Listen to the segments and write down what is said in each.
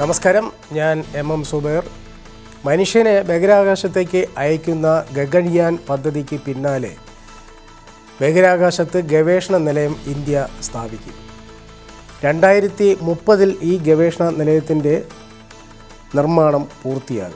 നമസ്കാരം ഞാൻ M M Zubair മനുഷ്യനെ ബഹിരാകാശത്തേക്ക് അയക്കുന്ന ഗഗൻയാൻ പദ്ധതിക്ക് പിന്നാലെ ബഹിരാകാശത്ത് ഗവേഷണ നിലയം ഇന്ത്യ സ്ഥാപിക്കും രണ്ടായിരത്തി മുപ്പതിൽ ഈ ഗവേഷണ നിലയത്തിൻ്റെ നിർമ്മാണം പൂർത്തിയാകും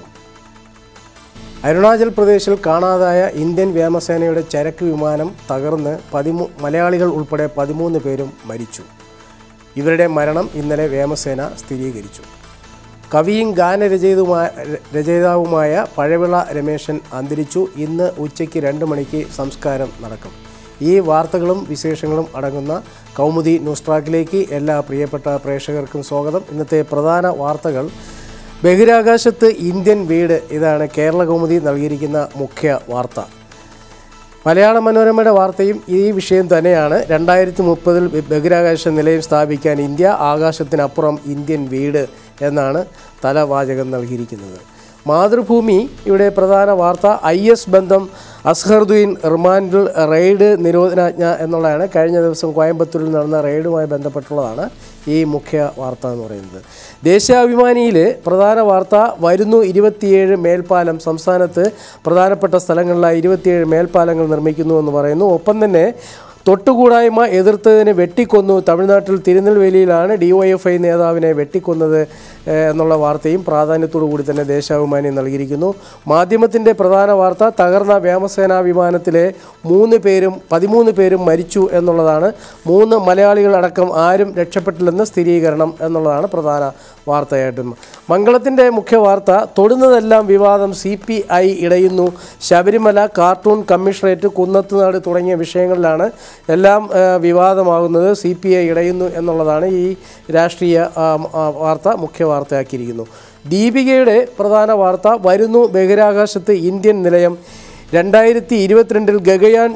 അരുണാചൽ പ്രദേശിൽ കാണാതായ ഇന്ത്യൻ വ്യോമസേനയുടെ ചരക്ക് വിമാനം തകർന്ന് പതിമൂ മലയാളികൾ ഉൾപ്പെടെ പതിമൂന്ന് പേരും മരിച്ചു ഇവരുടെ മരണം ഇന്നലെ വ്യോമസേന സ്ഥിരീകരിച്ചു കവിയും ഗാനരചയിതുമായ രചയിതാവുമായ പഴവിള രമേശൻ അന്തരിച്ചു ഇന്ന് ഉച്ചയ്ക്ക് രണ്ട് മണിക്ക് സംസ്കാരം നടക്കും ഈ വാർത്തകളും വിശേഷങ്ങളും അടങ്ങുന്ന കൗമുദി ന്യൂസ് ട്രാക്കിലേക്ക് എല്ലാ പ്രിയപ്പെട്ട പ്രേക്ഷകർക്കും സ്വാഗതം ഇന്നത്തെ പ്രധാന വാർത്തകൾ ബഹിരാകാശത്ത് ഇന്ത്യൻ വീട് ഇതാണ് കേരള കൗമുദി നൽകിയിരിക്കുന്ന മുഖ്യ വാർത്ത മലയാള മനോരമയുടെ വാർത്തയും ഈ വിഷയം തന്നെയാണ് രണ്ടായിരത്തി മുപ്പതിൽ ബഹിരാകാശ നിലയം സ്ഥാപിക്കാൻ ഇന്ത്യ ആകാശത്തിനപ്പുറം ഇന്ത്യൻ വീട് എന്നാണ് തലവാചകം നൽകിയിരിക്കുന്നത് മാതൃഭൂമി ഇവിടെ പ്രധാന വാർത്ത ഐ എസ് ബന്ധം അസ്ഹറുദ്ദീൻ റിമാൻഡിൽ റെയ്ഡ് നിരോധനാജ്ഞ എന്നുള്ളതാണ് കഴിഞ്ഞ ദിവസം കോയമ്പത്തൂരിൽ നടന്ന റെയ്ഡുമായി ബന്ധപ്പെട്ടുള്ളതാണ് ഈ മുഖ്യ വാർത്ത എന്ന് പറയുന്നത് ദേശാഭിമാനിയിൽ പ്രധാന വാർത്ത വരുന്നു ഇരുപത്തിയേഴ് മേൽപ്പാലം സംസ്ഥാനത്ത് പ്രധാനപ്പെട്ട സ്ഥലങ്ങളിലായി ഇരുപത്തിയേഴ് മേൽപ്പാലങ്ങൾ നിർമ്മിക്കുന്നു എന്ന് പറയുന്നു ഒപ്പം തന്നെ തൊട്ടുകൂടായ്മ എതിർത്തതിനെ വെട്ടിക്കൊന്നു തമിഴ്നാട്ടിൽ തിരുനെൽവേലിയിലാണ് ഡിവൈഎഫ്ഐ നേതാവിനെ വെട്ടിക്കൊന്നത് ഏഹ്, എന്നുള്ള വാർത്തയും പ്രാധാന്യത്തോടു കൂടി തന്നെ ദേശാഭിമാനി നൽകിയിരിക്കുന്നു മാധ്യമത്തിൻ്റെ പ്രധാന വാർത്ത തകർന്ന വ്യോമസേനാ വിമാനത്തിലെ മൂന്ന് പേരും പതിമൂന്ന് പേരും മരിച്ചു എന്നുള്ളതാണ് മൂന്ന് മലയാളികളടക്കം ആരും രക്ഷപ്പെട്ടില്ലെന്ന് സ്ഥിരീകരണം എന്നുള്ളതാണ് പ്രധാന വാർത്തയായിട്ടും മംഗളത്തിൻ്റെ മുഖ്യ വാർത്ത തൊടുന്നതെല്ലാം വിവാദം സി പി ഐ ഇടയുന്നു ശബരിമല കാർട്ടൂൺ കമ്മീഷണറേറ്റ് കുന്നത്തുനാട് തുടങ്ങിയ വിഷയങ്ങളിലാണ് എല്ലാം ആ, വിവാദമാകുന്നത് സി പി ഐ ഇടയുന്നു എന്നുള്ളതാണ് ഈ രാഷ്ട്രീയ ആ, ആ, വാർത്ത മുഖ്യ വാർത്തയാക്കിയിരിക്കുന്നു ദീപികയുടെ പ്രധാന വാർത്ത വരുന്നു ബഹിരാകാശത്ത് ഇന്ത്യൻ നിലയം രണ്ടായിരത്തി ഇരുപത്തിരണ്ടിൽ ഗഗയാൻ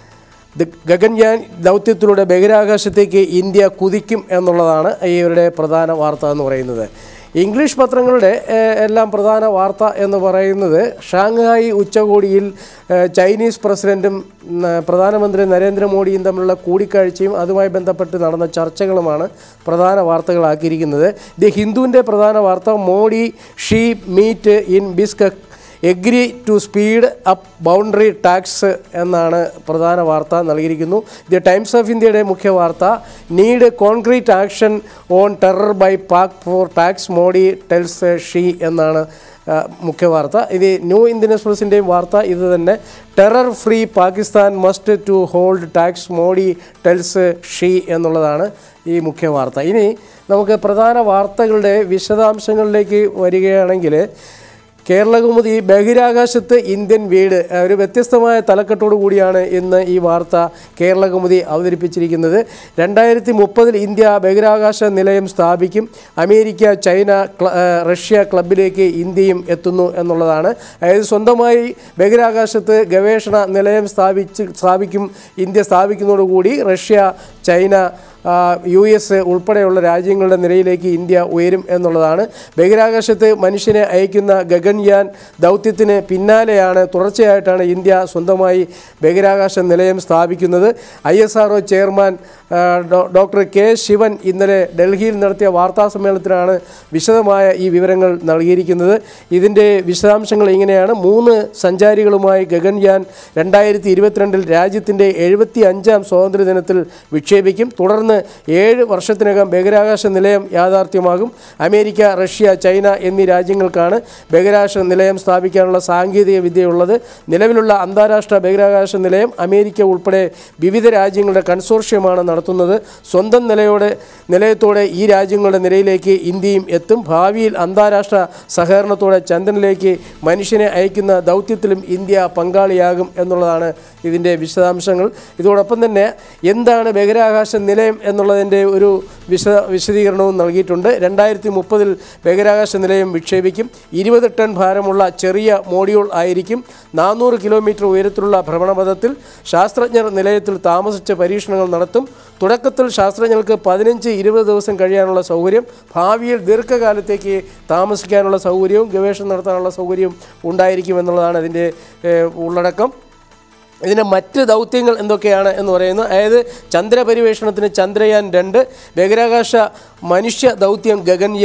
ദ- ഗഗൻയാൻ ദൗത്യത്തിലൂടെ ബഹിരാകാശത്തേക്ക് ഇന്ത്യ കുതിക്കും എന്നുള്ളതാണ് ഇവരുടെ പ്രധാന വാർത്ത എന്ന് പറയുന്നത് ഇംഗ്ലീഷ് പത്രങ്ങളുടെ ഏഹ്, എല്ലാം പ്രധാന വാർത്ത എന്ന് പറയുന്നത് ഷാങ്ഹായി ഉച്ചകോടിയിൽ ഏഹ്, ചൈനീസ് പ്രസിഡന്റും ഉം, പ്രധാനമന്ത്രി നരേന്ദ്രമോദിയും തമ്മിലുള്ള കൂടിക്കാഴ്ചയും അതുമായി ബന്ധപ്പെട്ട് നടന്ന ചർച്ചകളുമാണ് പ്രധാന വാർത്തകളാക്കിയിരിക്കുന്നത് ദി ഹിന്ദുവിൻ്റെ പ്രധാന വാർത്ത Modi Xi meet in Bishkek agree to speed up boundary talks എന്നാണ് പ്രധാന വാർത്ത നൽകിയിരിക്കുന്നു ദി ടൈംസ് ഓഫ് ഇന്ത്യയുടെ മുഖ്യ വാർത്ത need concrete action on terror by Pak for talks Modi tells Xi എന്നാണ് ആ, മുഖ്യ വാർത്ത ഇത് ന്യൂ ഇന്ത്യൻ എക്സ്പ്രസിൻ്റെയും വാർത്ത ഇത് തന്നെ terror free Pakistan must to hold talks Modi tells Xi എന്നുള്ളതാണ് ഈ മുഖ്യ വാർത്ത ഇനി നമുക്ക് പ്രധാന വാർത്തകളുടെ വിശദാംശങ്ങളിലേക്ക് വരികയാണെങ്കിൽ കേരളകൗമുദി ബഹിരാകാശത്ത് ഇന്ത്യൻ വീട് ഏഹ്, ഒരു വ്യത്യസ്തമായ തലക്കെട്ടോടു കൂടിയാണ് ഇന്ന് ഈ വാർത്ത കേരളകൗമുദി അവതരിപ്പിച്ചിരിക്കുന്നത് രണ്ടായിരത്തി മുപ്പതിൽ ഇന്ത്യ ബഹിരാകാശ നിലയം സ്ഥാപിക്കും അമേരിക്ക ചൈന ക്ല- ഏഹ്, റഷ്യ ക്ലബിലേക്ക് ഇന്ത്യയും എത്തുന്നു എന്നുള്ളതാണ് അതായത് സ്വന്തമായി ബഹിരാകാശത്ത് ഗവേഷണ നിലയം സ്ഥാപിച്ച് സ്ഥാപിക്കും ഇന്ത്യ സ്ഥാപിക്കുന്നതോടുകൂടി റഷ്യ ചൈന ആ, യു എസ് ഉൾപ്പെടെയുള്ള രാജ്യങ്ങളുടെ നിരയിലേക്ക് ഇന്ത്യ ഉയരും എന്നുള്ളതാണ് ബഹിരാകാശത്ത് മനുഷ്യനെ അയക്കുന്ന ഗഗൻയാൻ ദൗത്യത്തിന് പിന്നാലെയാണ് തുടർച്ചയായിട്ടാണ് ഇന്ത്യ സ്വന്തമായി ബഹിരാകാശ നിലയം സ്ഥാപിക്കുന്നത് ഐ എസ് ആർ ചെയർമാൻ ആ, ഡോ- ഡോക്ടർ കെ ശിവൻ ഇന്നലെ ഡൽഹിയിൽ നടത്തിയ വാർത്താ സമ്മേളനത്തിലാണ് വിശദമായ ഈ വിവരങ്ങൾ നൽകിയിരിക്കുന്നത് ഇതിൻ്റെ വിശദാംശങ്ങൾ ഇങ്ങനെയാണ് മൂന്ന് സഞ്ചാരികളുമായി ഗഗൻയാൻ രണ്ടായിരത്തി ഇരുപത്തിരണ്ടിൽ രാജ്യത്തിൻ്റെ എഴുപത്തി അഞ്ചാം സ്വാതന്ത്ര്യ ദിനത്തിൽ വിക്ഷേപിക്കും തുടർന്ന് ഏഴ് വർഷത്തിനകം ബഹിരാകാശ നിലയം യാഥാർത്ഥ്യമാകും അമേരിക്ക റഷ്യ ചൈന എന്നീ രാജ്യങ്ങൾക്കാണ് ബഹിരാകാശ നിലയം സ്ഥാപിക്കാനുള്ള സാങ്കേതിക വിദ്യയുള്ളത് നിലവിലുള്ള അന്താരാഷ്ട്ര ബഹിരാകാശ നിലയം അമേരിക്ക ഉൾപ്പെടെ വിവിധ രാജ്യങ്ങളുടെ കൺസോർഷ്യമാണ് നടത്തുന്നത് സ്വന്തം നിലയോടെ നിലയത്തോടെ ഈ രാജ്യങ്ങളുടെ നിരയിലേക്ക് ഇന്ത്യയും എത്തും ഭാവിയിൽ അന്താരാഷ്ട്ര സഹകരണത്തോടെ ചന്ദ്രനിലേക്ക് മനുഷ്യനെ അയക്കുന്ന ദൗത്യത്തിലും ഇന്ത്യ പങ്കാളിയാകും എന്നുള്ളതാണ് ഇതിൻ്റെ വിശദാംശങ്ങൾ ഇതോടൊപ്പം തന്നെ എന്താണ് ബഹിരാകാശ നിലയം എന്നുള്ളതിൻ്റെ ഒരു വിശദ വിശദീകരണവും നൽകിയിട്ടുണ്ട് രണ്ടായിരത്തി മുപ്പതിൽ ബഹിരാകാശ നിലയം വിക്ഷേപിക്കും ഇരുപത് ടൺ ഭാരമുള്ള ചെറിയ മോഡ്യൂൾ ആയിരിക്കും നാനൂറ് കിലോമീറ്റർ ഉയരത്തിലുള്ള ഭ്രമണപഥത്തിൽ ശാസ്ത്രജ്ഞർ നിലയത്തിൽ താമസിച്ച് പരീക്ഷണങ്ങൾ നടത്തും തുടക്കത്തിൽ ശാസ്ത്രജ്ഞർക്ക് പതിനഞ്ച് ഇരുപത് ദിവസം കഴിയാനുള്ള സൗകര്യം ഭാവിയിൽ ദീർഘകാലത്തേക്ക് താമസിക്കാനുള്ള സൗകര്യവും ഗവേഷണം നടത്താനുള്ള സൗകര്യവും ഉണ്ടായിരിക്കും എന്നുള്ളതാണ് അതിൻ്റെ ഏഹ്, ഉള്ളടക്കം ഇതിൻ്റെ മറ്റ് ദൗത്യങ്ങൾ എന്തൊക്കെയാണ് എന്ന് പറയുന്നു അതായത് ചന്ദ്രപരിവേഷണത്തിന് ചന്ദ്രയാൻ രണ്ട് ബഹിരാകാശ മനുഷ്യ ദൗത്യം ഗഗൻയാൻ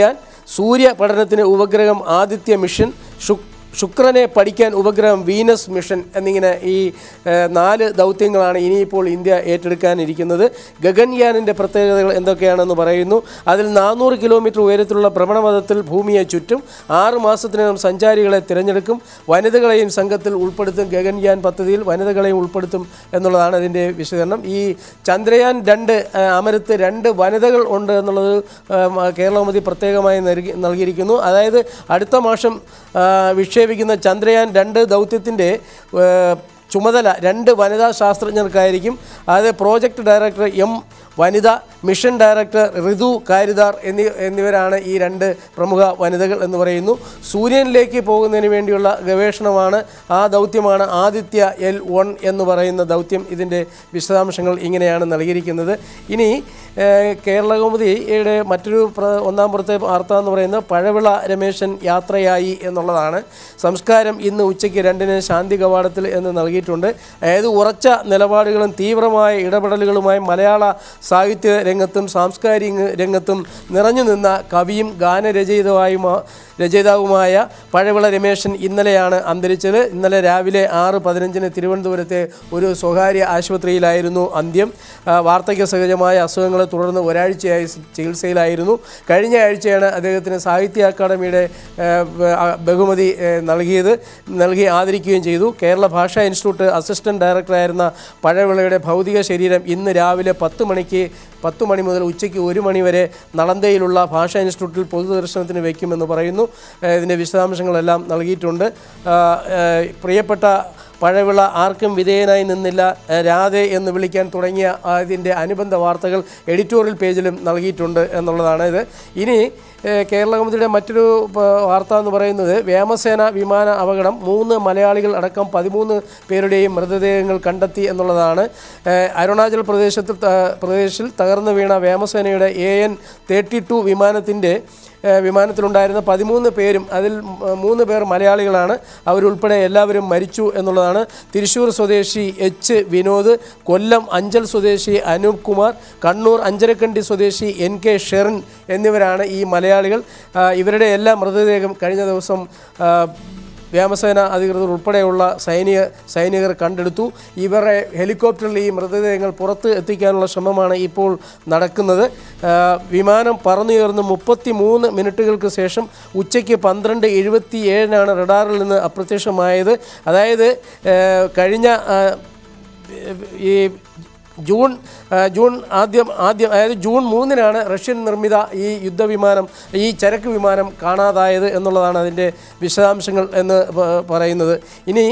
സൂര്യ പഠനത്തിന് ഉപഗ്രഹം ആദിത്യ മിഷൻ ശുക് ശുക്രനെ പഠിക്കാൻ ഉപഗ്രഹം വീനസ് മിഷൻ എന്നിങ്ങനെ ഈ ഏഹ്, നാല് ദൗത്യങ്ങളാണ് ഇനിയിപ്പോൾ ഇന്ത്യ ഏറ്റെടുക്കാനിരിക്കുന്നത് ഗഗൻയാനിൻ്റെ പ്രത്യേകതകൾ എന്തൊക്കെയാണെന്ന് പറയുന്നു അതിൽ നാനൂറ് കിലോമീറ്റർ ഉയരത്തിലുള്ള ഭ്രമണപഥത്തിൽ ഭൂമിയെ ചുറ്റും ആറ് മാസത്തിനകം സഞ്ചാരികളെ തിരഞ്ഞെടുക്കും വനിതകളെയും സംഘത്തിൽ ഉൾപ്പെടുത്തും ഗഗൻയാൻ പദ്ധതിയിൽ വനിതകളെയും ഉൾപ്പെടുത്തും എന്നുള്ളതാണ് അതിൻ്റെ വിശദീകരണം ഈ ചന്ദ്രയാൻ രണ്ട് ആ, അമരത്ത് രണ്ട് വനിതകൾ ഉണ്ട് എന്നുള്ളത് ആ, മ- കേരളമതി പ്രത്യേകമായി നൽകി നൽകിയിരിക്കുന്നു അതായത് അടുത്ത മാസം ആ, വിക്ഷേപിക്കുന്ന ചന്ദ്രയാൻ രണ്ട് ദൗത്യത്തിൻ്റെ ആ, ചുമതല രണ്ട് വനിതാ ശാസ്ത്രജ്ഞർക്കായിരിക്കും അത് project director M Vanitha mission director Ritu Karidhal എന്നി എന്നിവരാണ് ഈ രണ്ട് പ്രമുഖ വനിതകൾ എന്ന് പറയുന്നു സൂര്യനിലേക്ക് പോകുന്നതിന് വേണ്ടിയുള്ള ഗവേഷണമാണ് ആ ദൗത്യമാണ് ആദിത്യ എൽ വൺ എന്ന് പറയുന്ന ദൗത്യം ഇതിൻ്റെ വിശദാംശങ്ങൾ ഇങ്ങനെയാണ് നൽകിയിരിക്കുന്നത് ഇനി ഏഹ്, കേരളകൗമുദിയുടെ മറ്റൊരു പ്ര ഒന്നാം പുറത്തെ വാർത്ത എന്ന് പറയുന്നത് പഴവിള രമേശൻ യാത്രയായി എന്നുള്ളതാണ് സംസ്കാരം ഇന്ന് ഉച്ചയ്ക്ക് രണ്ടിന് ശാന്തി കവാടത്തിൽ എന്ന് നൽകിയിട്ടുണ്ട് അതായത് ഉറച്ച നിലപാടുകളും തീവ്രമായ ഇടപെടലുകളുമായി മലയാള സാഹിത്യ രംഗത്തും സാംസ്കാരിക രംഗത്തും നിറഞ്ഞു നിന്ന കവിയും ഗാനരചയിതാവുമാ രചയിതാവുമായ പഴവിള രമേശൻ ഇന്നലെയാണ് അന്തരിച്ചത് ഇന്നലെ രാവിലെ ആറ് പതിനഞ്ചിന് തിരുവനന്തപുരത്തെ ഒരു സ്വകാര്യ ആശുപത്രിയിലായിരുന്നു അന്ത്യം ആ, വാർദ്ധക്യ സഹജമായ അസുഖങ്ങളെ തുടർന്ന് ഒരാഴ്ചയായി സി- ചികിത്സയിലായിരുന്നു കഴിഞ്ഞ ആഴ്ചയാണ് അദ്ദേഹത്തിന് സാഹിത്യ അക്കാദമിയുടെ ആ, ബ- ആ, ബഹുമതി ആ, നൽകിയത് നൽകി ആദരിക്കുകയും ചെയ്തു കേരള ഭാഷാ ഇൻസ്റ്റിറ്റ്യൂട്ട് അസിസ്റ്റന്റ് ഡയറക്ടറായിരുന്ന പഴവിളയുടെ ഭൗതിക ശരീരം ഇന്ന് രാവിലെ പത്ത് മണിക്ക് പത്ത് മണി മുതൽ ഉച്ചയ്ക്ക് ഒരു മണി വരെ നളന്തയിലുള്ള ഭാഷാ ഇൻസ്റ്റിറ്റ്യൂട്ടിൽ പൊതുദർശനത്തിന് വയ്ക്കുമെന്ന് പറയുന്നു ഏഹ് ഇതിൻ്റെ വിശദാംശങ്ങളെല്ലാം നൽകിയിട്ടുണ്ട് ആഹ് ഏഹ് പ്രിയപ്പെട്ട പഴവിള ആർക്കും വിധേയനായി നിന്നില്ല ഏഹ് രാധെ എന്ന് വിളിക്കാൻ തുടങ്ങിയ അതിൻ്റെ അനുബന്ധ വാർത്തകൾ എഡിറ്റോറിയൽ പേജിലും നൽകിയിട്ടുണ്ട് എന്നുള്ളതാണ് ഇത് ഇനി ഏഹ് കേരള കൗമുദിയുടെ മറ്റൊരു പ- വാർത്ത എന്ന് പറയുന്നത് വ്യോമസേന വിമാന അപകടം മൂന്ന് മലയാളികൾ അടക്കം പതിമൂന്ന് പേരുടെയും മൃതദേഹങ്ങൾ കണ്ടെത്തി എന്നുള്ളതാണ് ഏഹ് അരുണാചൽ പ്രദേശത്ത് ത- പ്രദേശിൽ തകർന്നു വീണ വ്യോമസേനയുടെ എ എൻ തേർട്ടി ടു വിമാനത്തിൻ്റെ ഏഹ് വിമാനത്തിലുണ്ടായിരുന്ന പതിമൂന്ന് പേരും അതിൽ മ- മൂന്ന് പേർ മലയാളികളാണ് അവരുൾപ്പെടെ എല്ലാവരും മരിച്ചു എന്നുള്ളതാണ് തൃശ്ശൂർ സ്വദേശി എച്ച് വിനോദ് കൊല്ലം അഞ്ചൽ സ്വദേശി അനൂപ് കുമാർ കണ്ണൂർ അഞ്ചരക്കണ്ടി സ്വദേശി എൻ കെ ഷെറിൻ എന്നിവരാണ് ഈ മലയാളികൾ ആ, ഇവരുടെ എല്ലാ മൃതദേഹം കഴിഞ്ഞ ദിവസം ആ, വ്യോമസേന അധികൃതർ ഉൾപ്പെടെയുള്ള സൈനിക സൈനികർ കണ്ടെടുത്തു ഇവരെ ഹെലികോപ്റ്ററിൽ ഈ മൃതദേഹങ്ങൾ പുറത്ത് എത്തിക്കാനുള്ള ശ്രമമാണ് ഇപ്പോൾ നടക്കുന്നത് ആ, വിമാനം പറന്നുയർന്ന് മുപ്പത്തി മൂന്ന് മിനിറ്റുകൾക്ക് ശേഷം ഉച്ചയ്ക്ക് പന്ത്രണ്ട് എഴുപത്തി ഏഴിനാണ് റഡാറിൽ നിന്ന് അപ്രത്യക്ഷമായത് അതായത് ആ, കഴിഞ്ഞ ആ, ഈ ജൂൺ ആ, ജൂൺ ആദ്യം ആദ്യം അതായത് ജൂൺ മൂന്നിനാണ് റഷ്യൻ നിർമ്മിത ഈ യുദ്ധവിമാനം ഈ ചരക്ക് വിമാനം കാണാതായത് എന്നുള്ളതാണ് അതിൻ്റെ വിശദാംശങ്ങൾ എന്ന് പ- പറയുന്നത് ഇനി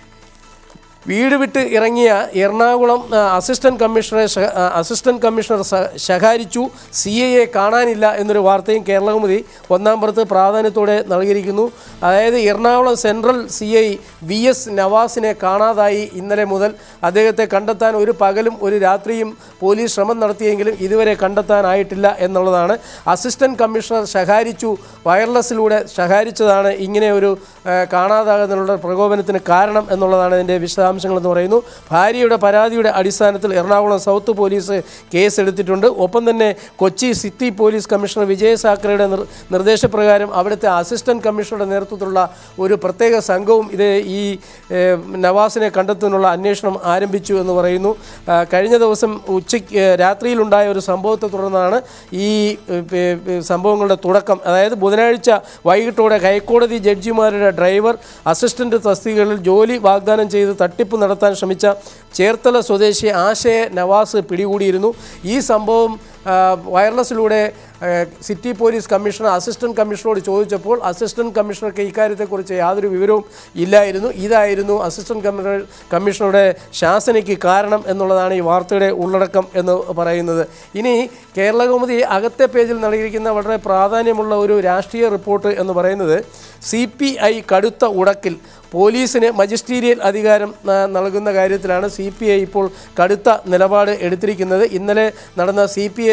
വീട് വിട്ട് ഇറങ്ങിയ എറണാകുളം ആ, അസിസ്റ്റന്റ് കമ്മീഷണറെ ശ- ആ, അസിസ്റ്റന്റ് കമ്മീഷണർ സ- ശകാരിച്ചു സി എയെ കാണാനില്ല എന്നൊരു വാർത്തയും കേരളകൗമുദി ഒന്നാം പുറത്ത് പ്രാധാന്യത്തോടെ നൽകിയിരിക്കുന്നു അതായത് Ernakulam central C I V S നവാസിനെ കാണാതായി ഇന്നലെ മുതൽ അദ്ദേഹത്തെ കണ്ടെത്താൻ ഒരു പകലും ഒരു രാത്രിയും പോലീസ് ശ്രമം നടത്തിയെങ്കിലും ഇതുവരെ കണ്ടെത്താനായിട്ടില്ല എന്നുള്ളതാണ് അസിസ്റ്റന്റ് കമ്മീഷണർ ശകാരിച്ചു വയർലെസ്സിലൂടെ ശകാരിച്ചതാണ് ഇങ്ങനെ ഒരു ആ, കാണാതാകുന്നതിനുള്ള പ്രകോപനത്തിന് കാരണം എന്നുള്ളതാണ് ഇതിൻ്റെ വിശദാംശങ്ങൾ എന്ന് പറയുന്നു ഭാര്യയുടെ പരാതിയുടെ അടിസ്ഥാനത്തിൽ എറണാകുളം സൗത്ത് പോലീസ് കേസ് എടുത്തിട്ടുണ്ട് ഒപ്പം തന്നെ Kochi city police commissioner Vijay സാക്കറയുടെ നിർ നിർദ്ദേശപ്രകാരം അവിടുത്തെ അസിസ്റ്റന്റ് കമ്മീഷണറുടെ നേതൃത്വത്തിലുള്ള ഒരു പ്രത്യേക സംഘവും ഇത് ഈ ഏഹ്, നവാസിനെ കണ്ടെത്തുന്നതിനുള്ള അന്വേഷണം ആരംഭിച്ചു എന്ന് പറയുന്നു ആ, കഴിഞ്ഞ ദിവസം ഉച്ചയ്ക്ക് ഏഹ്, രാത്രിയിലുണ്ടായ ഒരു സംഭവത്തെ തുടർന്നാണ് ഈ ഏഹ്, പേ- പേ- സംഭവങ്ങളുടെ തുടക്കം അതായത് ബുധനാഴ്ച വൈകിട്ടോടെ ഹൈക്കോടതി ജഡ്ജിമാരുടെ ഡ്രൈവർ അസിസ്റ്റന്റ് തസ്തികകളിൽ ജോലി വാഗ്ദാനം ചെയ്ത് തട്ടിപ്പ് നടത്താൻ ശ്രമിച്ച ചേർത്തല സ്വദേശി ആശയ നവാസ് പിടികൂടിയിരുന്നു ഈ സംഭവം ആ, വയർലെസ്സിലൂടെ ആ, സിറ്റി പോലീസ് കമ്മീഷണർ അസിസ്റ്റന്റ് കമ്മീഷണറോട് ചോദിച്ചപ്പോൾ അസിസ്റ്റന്റ് കമ്മീഷണർക്ക് ഇക്കാര്യത്തെക്കുറിച്ച് യാതൊരു വിവരവും ഇല്ലായിരുന്നു ഇതായിരുന്നു അസിസ്റ്റന്റ് കമ്മീഷണർ കമ്മീഷണറുടെ ശാസനയ്ക്ക് കാരണം എന്നുള്ളതാണ് ഈ വാർത്തയുടെ ഉള്ളടക്കം എന്ന് പറയുന്നത് ഇനി കേരള കൗമുദി അകത്തെ പേജിൽ നൽകിയിരിക്കുന്ന വളരെ പ്രാധാന്യമുള്ള ഒരു രാഷ്ട്രീയ റിപ്പോർട്ട് എന്ന് പറയുന്നത് സി പി ഐ കടുത്ത ഉടക്കിൽ പോലീസിന് മജിസ്റ്റീരിയൽ അധികാരം ആ, നൽകുന്ന കാര്യത്തിലാണ് സി പി ഐ ഇപ്പോൾ കടുത്ത നിലപാട് എടുത്തിരിക്കുന്നത് ഇന്നലെ നടന്ന സി പി ഐ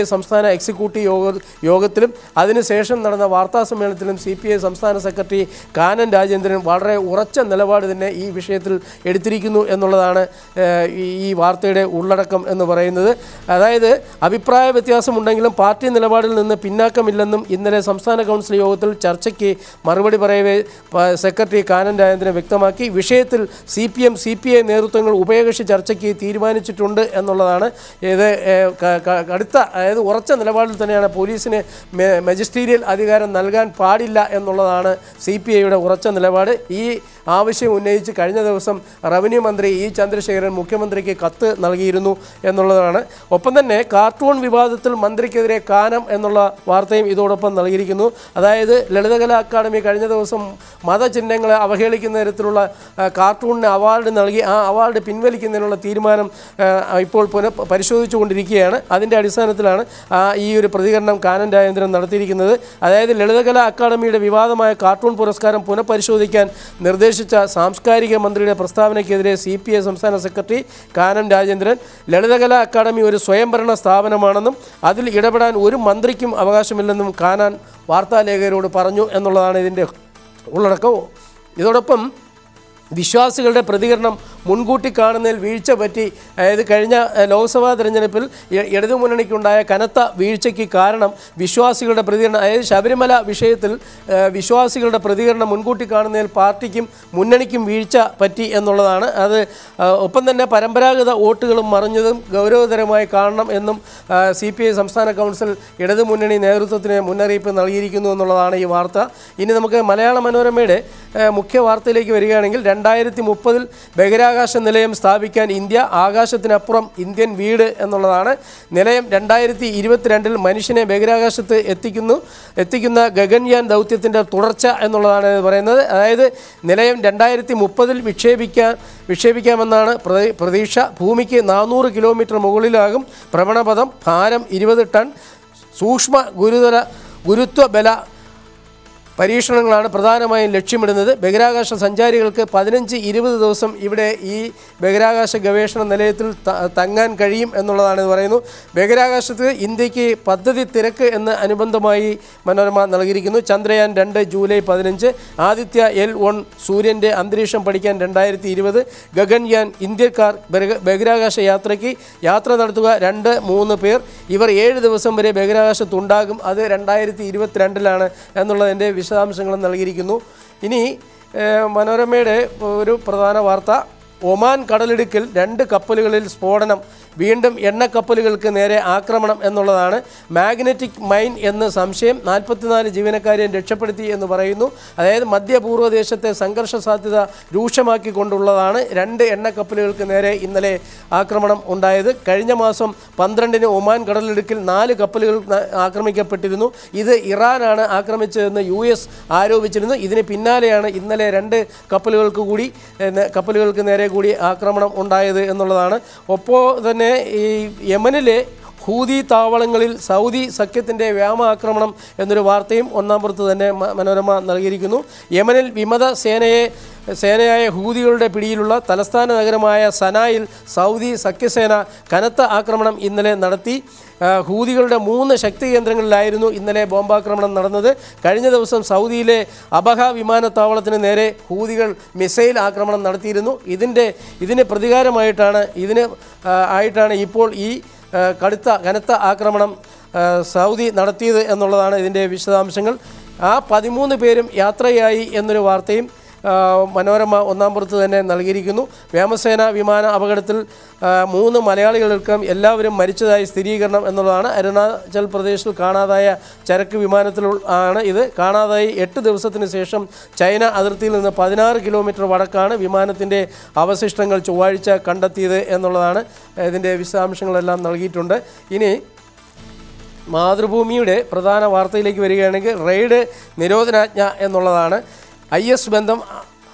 ഐ സംസ്ഥാന എക്സിക്യൂട്ടീവ് യോഗ യോഗത്തിലും അതിനുശേഷം നടന്ന വാർത്താ സമ്മേളനത്തിലും സി പി ഐ സംസ്ഥാന സെക്രട്ടറി കാനൻ രാജേന്ദ്രൻ വളരെ ഉറച്ച നിലപാട് തന്നെ ഈ വിഷയത്തിൽ എടുത്തിരിക്കുന്നു എന്നുള്ളതാണ് ഏഹ്, ഈ- ഈ വാർത്തയുടെ ഉള്ളടക്കം എന്ന് പറയുന്നത് അതായത് അഭിപ്രായ വ്യത്യാസമുണ്ടെങ്കിലും പാർട്ടി നിലപാടിൽ നിന്ന് പിന്നാക്കമില്ലെന്നും ഇന്നലെ സംസ്ഥാന കൗൺസിൽ യോഗത്തിൽ ചർച്ചയ്ക്ക് മറുപടി പറയവേ പ- സെക്രട്ടറി കാനൻ രാജേന്ദ്രൻ വ്യക്തമാക്കി വിഷയത്തിൽ C P M C P I നേതൃത്വങ്ങൾ ഉഭയകക്ഷി ചർച്ചയ്ക്ക് തീരുമാനിച്ചിട്ടുണ്ട് എന്നുള്ളതാണ് ഇത് ഏഹ്, ക- ക- കടുത്ത അതായത് ഉറച്ച നിലപാടിൽ തന്നെയാണ് പോലീസിന് മെ- മജിസ്റ്റീരിയൽ അധികാരം നൽകാൻ പാടില്ല എന്നുള്ളതാണ് സി പി ഐയുടെ ഉറച്ച നിലപാട് ഈ ആവശ്യം ഉന്നയിച്ച് കഴിഞ്ഞ ദിവസം റവന്യൂ മന്ത്രി ഇ ചന്ദ്രശേഖരൻ മുഖ്യമന്ത്രിക്ക് കത്ത് നൽകിയിരുന്നു എന്നുള്ളതാണ് ഒപ്പം തന്നെ കാർട്ടൂൺ വിവാദത്തിൽ മന്ത്രിക്കെതിരെ കാനം എന്നുള്ള വാർത്തയും ഇതോടൊപ്പം നൽകിയിരിക്കുന്നു അതായത് ലളിതകലാ അക്കാദമി കഴിഞ്ഞ ദിവസം മതചിഹ്നങ്ങളെ അവഹേളിക്കുന്ന തരത്തിലുള്ള ആ, കാർട്ടൂണിന് അവാർഡ് നൽകി ആ അവാർഡ് പിൻവലിക്കുന്നതിനുള്ള തീരുമാനം ആ, ഇപ്പോൾ പുനഃ പരിശോധിച്ചുകൊണ്ടിരിക്കുകയാണ് അതിൻ്റെ അടിസ്ഥാനത്തിലാണ് ആ, ഈ ഒരു പ്രതികരണം കാനൻ രാജേന്ദ്രൻ നടത്തിയിരിക്കുന്നത് അതായത് ലളിതകലാ അക്കാദമിയുടെ വിവാദമായ കാർട്ടൂൺ പുരസ്കാരം പുനഃപരിശോധിക്കാൻ നിർദ്ദേശിച്ച സാംസ്കാരിക മന്ത്രിയുടെ പ്രസ്താവനയ്ക്കെതിരെ സി പി ഐ സംസ്ഥാന സെക്രട്ടറി കാനം രാജേന്ദ്രൻ ലളിതകലാ അക്കാദമി ഒരു സ്വയംഭരണ സ്ഥാപനമാണെന്നും അതിൽ ഇടപെടാൻ ഒരു മന്ത്രിക്കും അവകാശമില്ലെന്നും കാനാൻ വാർത്താലേഖകരോട് പറഞ്ഞു എന്നുള്ളതാണ് ഇതിൻ്റെ ഉള്ളടക്കം ഇതോടൊപ്പം വിശ്വാസികളുടെ പ്രതികരണം മുൻകൂട്ടി കാണുന്നതിൽ വീഴ്ച പറ്റി അതായത് കഴിഞ്ഞ ഏഹ്, ലോക്സഭാ തെരഞ്ഞെടുപ്പിൽ ഇ- ഇടതുമുന്നണിക്കുണ്ടായ കനത്ത വീഴ്ചയ്ക്ക് കാരണം വിശ്വാസികളുടെ പ്രതികരണം അതായത് ശബരിമല വിഷയത്തിൽ ഏഹ്, വിശ്വാസികളുടെ പ്രതികരണം മുൻകൂട്ടി കാണുന്നതിൽ പാർട്ടിക്കും മുന്നണിക്കും വീഴ്ച പറ്റി എന്നുള്ളതാണ് അത് ഏഹ്, ഒപ്പം തന്നെ പരമ്പരാഗത വോട്ടുകളും മറിഞ്ഞതും ഗൗരവതരമായി കാണണം എന്നും സി പി ഐ സംസ്ഥാന കൗൺസിൽ ഇടതുമുന്നണി നേതൃത്വത്തിന് മുന്നറിയിപ്പ് നൽകിയിരിക്കുന്നു എന്നുള്ളതാണ് ഈ വാർത്ത ഇനി നമുക്ക് മലയാള മനോരമയുടെ ഏഹ്, മുഖ്യ വാർത്തയിലേക്ക് വരികയാണെങ്കിൽ രണ്ടായിരത്തി മുപ്പതിൽ ബഹിരാകാശ നിലയം സ്ഥാപിക്കാൻ ഇന്ത്യ ആകാശത്തിനപ്പുറം ഇന്ത്യൻ വീട് എന്നുള്ളതാണ് നിലയം രണ്ടായിരത്തി ഇരുപത്തിരണ്ടിൽ മനുഷ്യനെ ബഹിരാകാശത്ത് എത്തിക്കുന്നു എത്തിക്കുന്ന ഗഗൻയാൻ ദൗത്യത്തിൻ്റെ തുടർച്ച എന്നുള്ളതാണ് ഇത് പറയുന്നത് അതായത് നിലയം രണ്ടായിരത്തി മുപ്പതിൽ വിക്ഷേപിക്കാൻ വിക്ഷേപിക്കാമെന്നാണ് പ്രതി- പ്രതീക്ഷ ഭൂമിക്ക് നാനൂറ് കിലോമീറ്റർ മുകളിലാകും ഭ്രമണപഥം ഭാരം ഇരുപത് ടൺ സൂക്ഷ്മ ഗുരുതര ഗുരുത്വ ബല പരീക്ഷണങ്ങളാണ് പ്രധാനമായും ലക്ഷ്യമിടുന്നത് ബഹിരാകാശ സഞ്ചാരികൾക്ക് പതിനഞ്ച് ഇരുപത് ദിവസം ഇവിടെ ഈ ബഹിരാകാശ ഗവേഷണ നിലയത്തിൽ ത- തങ്ങാൻ കഴിയും എന്നുള്ളതാണ് ഇത് പറയുന്നു ബഹിരാകാശത്ത് ഇന്ത്യക്ക് പദ്ധതി തിരക്ക് എന്ന് അനുബന്ധമായി മനോരമ നൽകിയിരിക്കുന്നു ചന്ദ്രയാൻ രണ്ട് ജൂലൈ പതിനഞ്ച് ആദിത്യ എൽ വൺ സൂര്യൻ്റെ അന്തരീക്ഷം പഠിക്കാൻ രണ്ടായിരത്തി ഇരുപത് ഗഗൻയാൻ ഇന്ത്യക്കാർ ബഹിര- ബഹിരാകാശ യാത്രയ്ക്ക് യാത്ര നടത്തുക രണ്ട് മൂന്ന് പേർ ഇവർ ഏഴ് ദിവസം വരെ ബഹിരാകാശത്തുണ്ടാകും അത് രണ്ടായിരത്തി ഇരുപത്തിരണ്ടിലാണ് എന്നുള്ളതിൻ്റെ വിശദാംശങ്ങളും നൽകിയിരിക്കുന്നു ഇനി ഏഹ്, മനോരമയുടെ ഒരു പ്രധാന വാർത്ത ഒമാൻ കടലിടുക്കിൽ രണ്ട് കപ്പലുകളിൽ സ്ഫോടനം വീണ്ടും എണ്ണക്കപ്പലുകൾക്ക് നേരെ ആക്രമണം എന്നുള്ളതാണ് മാഗ്നറ്റിക് മൈൻ എന്ന് സംശയം നാൽപ്പത്തിനാല് ജീവനക്കാരെ രക്ഷപ്പെടുത്തി എന്ന് പറയുന്നു അതായത് മധ്യപൂർവ്വ ദേശത്തെ സംഘർഷ സാധ്യത രൂക്ഷമാക്കിക്കൊണ്ടുള്ളതാണ് രണ്ട് എണ്ണക്കപ്പലുകൾക്ക് നേരെ ഇന്നലെ ആക്രമണം ഉണ്ടായത് കഴിഞ്ഞ മാസം പന്ത്രണ്ടിന് ഒമാൻ കടലിടുക്കിൽ നാല് കപ്പലുകൾ ന- ആക്രമിക്കപ്പെട്ടിരുന്നു ഇത് ഇറാനാണ് ആക്രമിച്ചതെന്ന് യു എസ് ആരോപിച്ചിരുന്നു ഇതിന് പിന്നാലെയാണ് ഇന്നലെ രണ്ട് കപ്പലുകൾക്ക് കൂടി ഏഹ്, നെ- കപ്പലുകൾക്ക് നേരെ കൂടി ആക്രമണം ഉണ്ടായത് എന്നുള്ളതാണ് ഒപ്പോൾ തന്നെ ഈ യമനിലെ ഹൂതി താവളങ്ങളിൽ സൗദി സഖ്യത്തിൻ്റെ വ്യോമാക്രമണം എന്നൊരു വാർത്തയും ഒന്നാം പുറത്ത് തന്നെ മ- മനോരമ നൽകിയിരിക്കുന്നു യമനിൽ വിമത സേനയെ സേനയായ ഹൂതികളുടെ പിടിയിലുള്ള തലസ്ഥാന നഗരമായ സനായിൽ സൗദി സഖ്യസേന കനത്ത ആക്രമണം ഇന്നലെ നടത്തി ആ, ഹൂതികളുടെ മൂന്ന് ശക്തി കേന്ദ്രങ്ങളിലായിരുന്നു ഇന്നലെ ബോംബാക്രമണം നടന്നത് കഴിഞ്ഞ ദിവസം സൗദിയിലെ അബഹ വിമാനത്താവളത്തിന് നേരെ ഹൂതികൾ മിസൈൽ ആക്രമണം നടത്തിയിരുന്നു ഇതിൻ്റെ ഇതിന് പ്രതികാരമായിട്ടാണ് ഇതിന് ആ, ആയിട്ടാണ് ഇപ്പോൾ ഈ ആ, കടുത്ത കനത്ത ആക്രമണം ആ, സൗദി നടത്തിയത് എന്നുള്ളതാണ് ഇതിൻ്റെ വിശദാംശങ്ങൾ ആ പതിമൂന്ന് പേരും യാത്രയായി എന്നൊരു വാർത്തയും ആ, മനോരമ ഒന്നാം പുറത്ത് തന്നെ നൽകിയിരിക്കുന്നു വ്യോമസേന വിമാന അപകടത്തിൽ ആ, മൂന്ന് മലയാളികളടക്കം എല്ലാവരും മരിച്ചതായി സ്ഥിരീകരണം എന്നുള്ളതാണ് അരുണാചൽ പ്രദേശിൽ കാണാതായ ചരക്ക് വിമാനത്തിൽ ആണ് ഇത് കാണാതായി എട്ട് ദിവസത്തിന് ശേഷം ചൈന അതിർത്തിയിൽ നിന്ന് പതിനാറ് കിലോമീറ്റർ വടക്കാണ് വിമാനത്തിൻ്റെ അവശിഷ്ടങ്ങൾ ചൊവ്വാഴ്ച കണ്ടെത്തിയത് എന്നുള്ളതാണ് ഇതിൻ്റെ വിശദാംശങ്ങളെല്ലാം നൽകിയിട്ടുണ്ട് ഇനി മാതൃഭൂമിയുടെ പ്രധാന വാർത്തയിലേക്ക് വരികയാണെങ്കിൽ റെയ്ഡ് നിരോധനാജ്ഞ എന്നുള്ളതാണ് ഐ എസ് ബന്ധം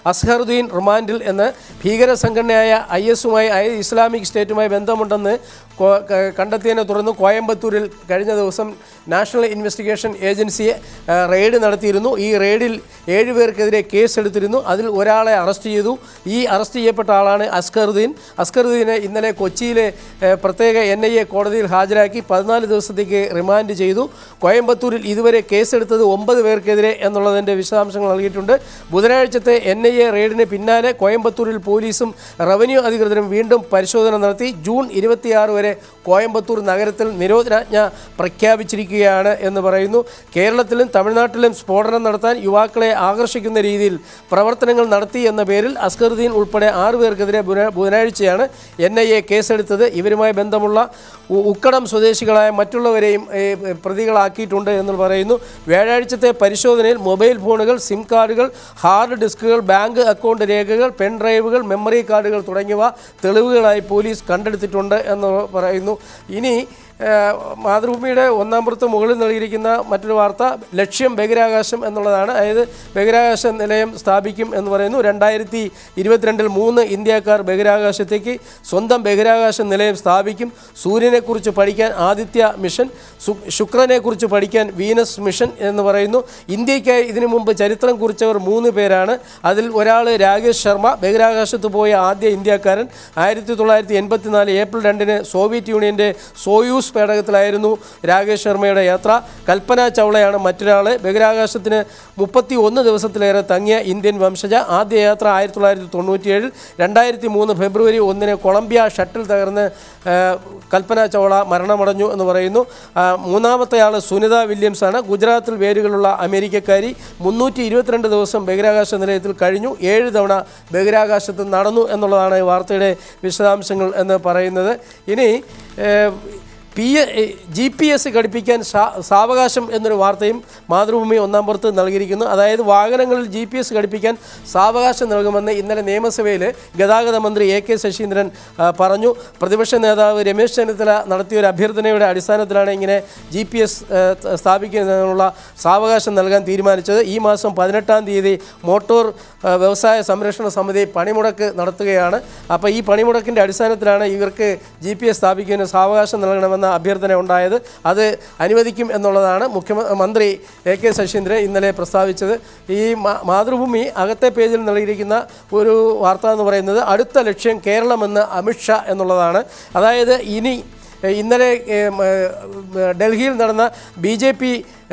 അസ്ഹറുദ്ദീൻ റിമാൻഡിൽ എന്ന് ഭീകര സംഘടനയായ ഐ എസുമായി ഇസ്ലാമിക് സ്റ്റേറ്റുമായി ബന്ധമുണ്ടെന്ന് കോ- ക- കണ്ടെത്തിയതിനെ തുടർന്ന് കോയമ്പത്തൂരിൽ കഴിഞ്ഞ ദിവസം നാഷണൽ ഇൻവെസ്റ്റിഗേഷൻ ഏജൻസിയെ ആ, റെയ്ഡ് നടത്തിയിരുന്നു ഈ റെയ്ഡിൽ ഏഴ് പേർക്കെതിരെ കേസെടുത്തിരുന്നു അതിൽ ഒരാളെ അറസ്റ്റ് ചെയ്തു ഈ അറസ്റ്റ് ചെയ്യപ്പെട്ട ആളാണ് അസ്കറുദ്ദീൻ അസ്കറുദ്ദീനെ ഇന്നലെ കൊച്ചിയിലെ ഏ, പ്രത്യേക എൻ ഐ എ കോടതിയിൽ ഹാജരാക്കി പതിനാല് ദിവസത്തേക്ക് റിമാൻഡ് ചെയ്തു കോയമ്പത്തൂരിൽ ഇതുവരെ കേസെടുത്തത് ഒമ്പത് പേർക്കെതിരെ എന്നുള്ളതിൻ്റെ വിശദാംശങ്ങൾ നൽകിയിട്ടുണ്ട് ബുധനാഴ്ചത്തെ എൻ ഐ എ റെയ്ഡിന് പിന്നാലെ കോയമ്പത്തൂരിൽ പോലീസും റവന്യൂ അധികൃതരും വീണ്ടും പരിശോധന നടത്തി ജൂൺ ഇരുപത്തിയാറ് വരെ കോയമ്പത്തൂർ നഗരത്തിൽ നിരോധനാജ്ഞ പ്രഖ്യാപിച്ചിരിക്കുകയാണ് എന്ന് പറയുന്നു കേരളത്തിലും തമിഴ്നാട്ടിലും സ്ഫോടനം നടത്താൻ യുവാക്കളെ ആകർഷിക്കുന്ന രീതിയിൽ പ്രവർത്തനങ്ങൾ നടത്തി എന്ന പേരിൽ അസ്കറുദ്ദീൻ ഉൾപ്പെടെ ആറ് പേർക്കെതിരെ ബുധ- ബുധനാഴ്ചയാണ് എൻ ഐ എ കേസെടുത്തത് ഇവരുമായി ബന്ധമുള്ള ഉ- ഉക്കടം സ്വദേശികളായ മറ്റുള്ളവരെയും ഏ, പ്രതികളാക്കിയിട്ടുണ്ട് എന്ന് പറയുന്നു വ്യാഴാഴ്ചത്തെ പരിശോധനയിൽ മൊബൈൽ ഫോണുകൾ സിം കാർഡുകൾ ഹാർഡ് ഡിസ്കുകൾ ബാങ്ക് അക്കൗണ്ട് രേഖകൾ പെൻ ഡ്രൈവുകൾ മെമ്മറി കാർഡുകൾ തുടങ്ങിയവ തെളിവുകളായി പോലീസ് കണ്ടെടുത്തിട്ടുണ്ട് എന്ന് പറയുന്നു ഇനി ഏഹ്, മാതൃഭൂമിയുടെ ഒന്നാം പുറത്ത് മുകളിൽ നൽകിയിരിക്കുന്ന മറ്റൊരു വാർത്ത ലക്ഷ്യം ബഹിരാകാശം എന്നുള്ളതാണ് അതായത് ബഹിരാകാശ നിലയം സ്ഥാപിക്കും എന്ന് പറയുന്നു രണ്ടായിരത്തി ഇരുപത്തിരണ്ടിൽ മൂന്ന് ഇന്ത്യക്കാർ ബഹിരാകാശത്തേക്ക് സ്വന്തം ബഹിരാകാശ നിലയം സ്ഥാപിക്കും സൂര്യനെക്കുറിച്ച് പഠിക്കാൻ ആദിത്യ മിഷൻ സു- ശുക്രനെക്കുറിച്ച് പഠിക്കാൻ വീനസ് മിഷൻ എന്ന് പറയുന്നു ഇന്ത്യയ്ക്കായി ഇതിനു മുമ്പ് ചരിത്രം കുറിച്ചവർ മൂന്ന് പേരാണ് അതിൽ ഒരാൾ രാകേഷ് ശർമ്മ ബഹിരാകാശത്ത് പോയ ആദ്യ ഇന്ത്യക്കാരൻ ആയിരത്തി തൊള്ളായിരത്തി എൺപത്തിനാല് ഏപ്രിൽ രണ്ടിന് സോവിയറ്റ് യൂണിയൻ്റെ സോയൂസ് പേടകത്തിലായിരുന്നു രാകേഷ് ശർമ്മയുടെ യാത്ര കൽപ്പന ചൗളയാണ് മറ്റൊരാൾ ബഹിരാകാശത്തിന് മുപ്പത്തി ഒന്ന് ദിവസത്തിലേറെ തങ്ങിയ ഇന്ത്യൻ വംശജ ആദ്യ യാത്ര ആയിരത്തി തൊള്ളായിരത്തി തൊണ്ണൂറ്റിയേഴിൽ രണ്ടായിരത്തി മൂന്ന് ഫെബ്രുവരി ഒന്നിന് കൊളംബിയ ഷട്ടിൽ തകർന്ന് ആ, കൽപ്പന ചൗള മരണമടഞ്ഞു എന്ന് പറയുന്നു ആ, മൂന്നാമത്തെ ആൾ സുനിത വില്യംസ് ആണ് ഗുജറാത്തിൽ വേരുകളുള്ള അമേരിക്കക്കാരി മുന്നൂറ്റി ഇരുപത്തിരണ്ട് ദിവസം ബഹിരാകാശ നിലയത്തിൽ കഴിഞ്ഞു ഏഴ് തവണ ബഹിരാകാശത്ത് നടന്നു എന്നുള്ളതാണ് ഈ വാർത്തയുടെ വിശദാംശങ്ങൾ എന്ന് പറയുന്നത് ഇനി ഏഹ്, പി ജി പി എസ് ഘടിപ്പിക്കാൻ സാ- സാവകാശം എന്നൊരു വാർത്തയും മാതൃഭൂമി ഒന്നാം പുറത്ത് നൽകിയിരിക്കുന്നു അതായത് വാഹനങ്ങളിൽ ജി പി എസ് ഘടിപ്പിക്കാൻ സാവകാശം നൽകുമെന്ന് ഇന്നലെ നിയമസഭയിൽ ഗതാഗത മന്ത്രി എ കെ ശശീന്ദ്രൻ ആ, പറഞ്ഞു പ്രതിപക്ഷ നേതാവ് രമേശ് ചെന്നിത്തല നടത്തിയ ഒരു അഭ്യർത്ഥനയുടെ അടിസ്ഥാനത്തിലാണ് ഇങ്ങനെ ജി പി എസ് സ്ഥാപിക്കുന്നതിനുള്ള സാവകാശം നൽകാൻ തീരുമാനിച്ചത് ഈ മാസം പതിനെട്ടാം തീയതി മോട്ടോർ ആ, വ്യവസായ സംരക്ഷണ സമിതി പണിമുടക്ക് നടത്തുകയാണ് അപ്പോൾ ഈ പണിമുടക്കിൻ്റെ അടിസ്ഥാനത്തിലാണ് ഇവർക്ക് ജി പി എസ് സ്ഥാപിക്കുന്നതിന് സാവകാശം നൽകണമെന്ന അഭ്യർത്ഥന ഉണ്ടായത് അത് അനുവദിക്കും എന്നുള്ളതാണ് മുഖ്യമന്ത്രി എ കെ ശശീന്ദ്രൻ ഇന്നലെ പ്രസ്താവിച്ചത് ഈ മാ- മാതൃഭൂമി അകത്തെ പേജിൽ നൽകിയിരിക്കുന്ന ഒരു വാർത്ത എന്ന് പറയുന്നത് അടുത്ത ലക്ഷ്യം കേരളമെന്ന് അമിത്ഷാ എന്നുള്ളതാണ് അതായത് ഇനി ഏഹ്, ഇന്നലെ ഏഹ്, ഏഹ്, ഡൽഹിയിൽ നടന്ന ബി ജെ പി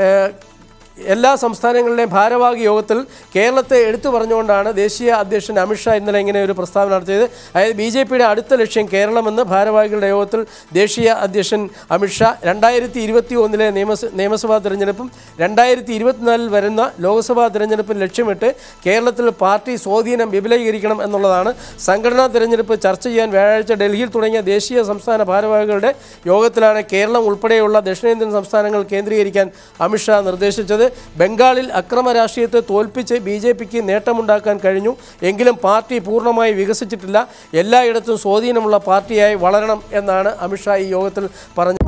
എല്ലാ സംസ്ഥാനങ്ങളിലെയും ഭാരവാഹി യോഗത്തിൽ കേരളത്തെ എടുത്തു പറഞ്ഞുകൊണ്ടാണ് ദേശീയ അധ്യക്ഷൻ അമിത്ഷാ ഇന്നലെ ഇങ്ങനെ ഒരു പ്രസ്താവന നടത്തിയത് അതായത് ബി ജെ പിയുടെ അടുത്ത ലക്ഷ്യം കേരളമെന്ന് ഭാരവാഹികളുടെ യോഗത്തിൽ ദേശീയ അധ്യക്ഷൻ അമിത്ഷാ രണ്ടായിരത്തി ഇരുപത്തി ഒന്നിലെ നിയമസ നിയമസഭാ തിരഞ്ഞെടുപ്പും രണ്ടായിരത്തി ഇരുപത്തിനാലിൽ വരുന്ന ലോക്സഭാ തിരഞ്ഞെടുപ്പും ലക്ഷ്യമിട്ട് കേരളത്തിൽ പാർട്ടി സ്വാധീനം വിപുലീകരിക്കണം എന്നുള്ളതാണ് സംഘടനാ തിരഞ്ഞെടുപ്പ് ചർച്ച ചെയ്യാൻ വ്യാഴാഴ്ച ഡൽഹിയിൽ തുടങ്ങിയ ദേശീയ സംസ്ഥാന ഭാരവാഹികളുടെ യോഗത്തിലാണ് കേരളം ഉൾപ്പെടെയുള്ള ദക്ഷിണേന്ത്യൻ സംസ്ഥാനങ്ങൾ കേന്ദ്രീകരിക്കാൻ അമിത്ഷാ നിർദ്ദേശിച്ചത് ബംഗാളിൽ അക്രമ രാഷ്ട്രീയത്തെ തോൽപ്പിച്ച് ബി ജെ പിക്ക് നേട്ടമുണ്ടാക്കാൻ കഴിഞ്ഞു എങ്കിലും പാർട്ടി പൂർണ്ണമായി വികസിച്ചിട്ടില്ല എല്ലായിടത്തും സ്വാധീനമുള്ള പാർട്ടിയായി വളരണം എന്നാണ് അമിത്ഷാ ഈ യോഗത്തിൽ പറഞ്ഞത്